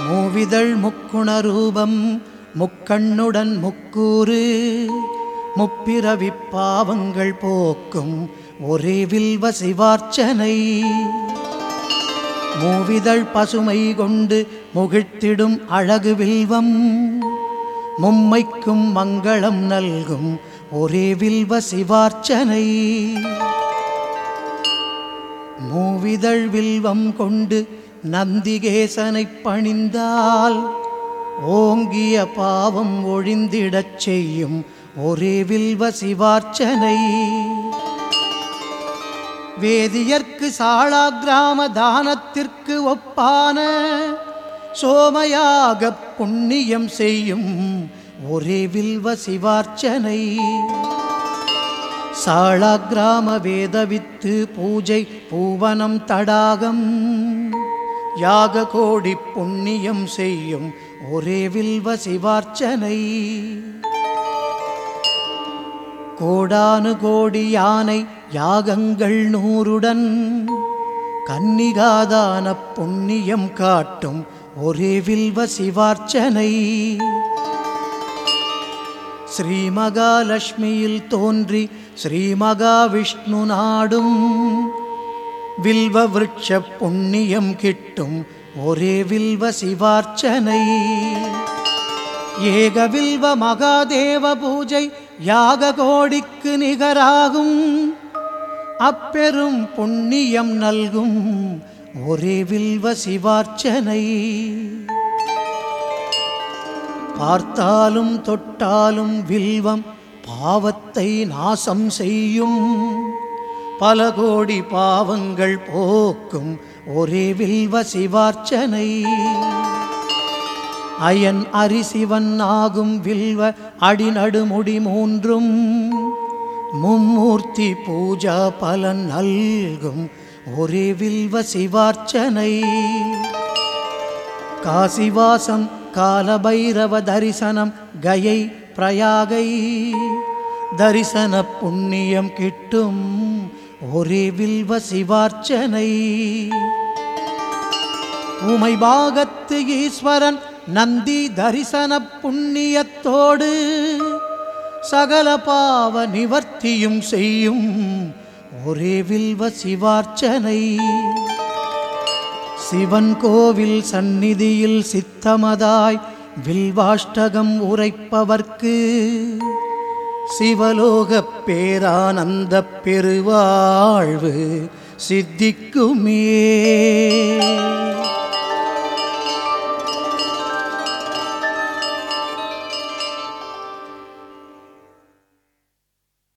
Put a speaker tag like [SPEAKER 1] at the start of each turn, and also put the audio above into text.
[SPEAKER 1] மூவிதழ் முக்குண ரூபம் முக்கண்ணுடன் முக்கூறு முப்பிறவிப் பாவங்கள் போக்கும் ஒரே வில்வ சிவார்ச்சனை மூவிதழ் பசுமை கொண்டு முகிழ்த்திடும் அழகு வில்வம் மும்மைக்கும் மங்களம் நல்கும் ஒரே வில்வ சிவார்ச்சனை மூவிதழ் வில்வம் கொண்டு நந்திகேசனைப் பணிந்தால் ஓங்கிய பாவம் ஒழிந்திடச் செய்யும் ஒரே வில்வ சிவார்ச்சனை வேதியர்க்கு சாளா கிராம தானத்திற்கு ஒப்பான சோமயாக புண்ணியம் செய்யும் ஒரே வில்வ சிவார்ச்சனை சாளா கிராம வேதவித்து பூஜை பூவனம் தடாகம் யாக கோடி புண்ணியம் செய்யும் ஒரே வில்வ சிவார்ச்சனை கோடானு கோடி யானை யாகங்கள் நூறுடன் கன்னிகாதான புண்ணியம் காட்டும் ஒரே வில்வ சிவார்ச்சனை ஸ்ரீ மகாலட்சுமியில் தோன்றி ஸ்ரீ மகாவிஷ்ணு நாடும் வில்வ விருட்ச புண்ணியம் கிட்டும் ஒரே வில்வ சிவார்ச்சனை ஏக வில்வ மகாதேவ பூஜை யாக கோடிக்கு நிகராகும் அப்பெரும் புண்ணியம் நல்கும் ஒரே வில்வ சிவார்ச்சனை பார்த்தாலும் தொட்டாலும் வில்வம் பாவத்தை நாசம் செய்யும் பல கோடி பாவங்கள் போக்கும் ஒரே வில்வ சிவார்ச்சனை அயன் அரிசிவன் ஆகும் வில்வ அடிநடுமுடி மூன்றும் மும்மூர்த்தி பூஜா பலன் நல்கும் ஒரே வில்வ சிவார்ச்சனை காசிவாசம் காலபைரவ தரிசனம் கயை பிரயாகை தரிசன புண்ணியம் கிட்டும் ஒரே வில்வ சிவார்ச்சனை உமை பாகத்து ஈஸ்வரன் நந்தி தரிசன புண்ணியத்தோடு சகல பாவ நிவர்த்தியும் செய்யும் ஒரே வில்வ சிவார்ச்சனை சிவன் கோவில் சந்நிதியில் சித்தமதாய் வில்வாஷ்டகம் உரைப்பவர்க்கு சிவலோகப் பேரானந்த பெருவாழ்வு சித்திக்குமே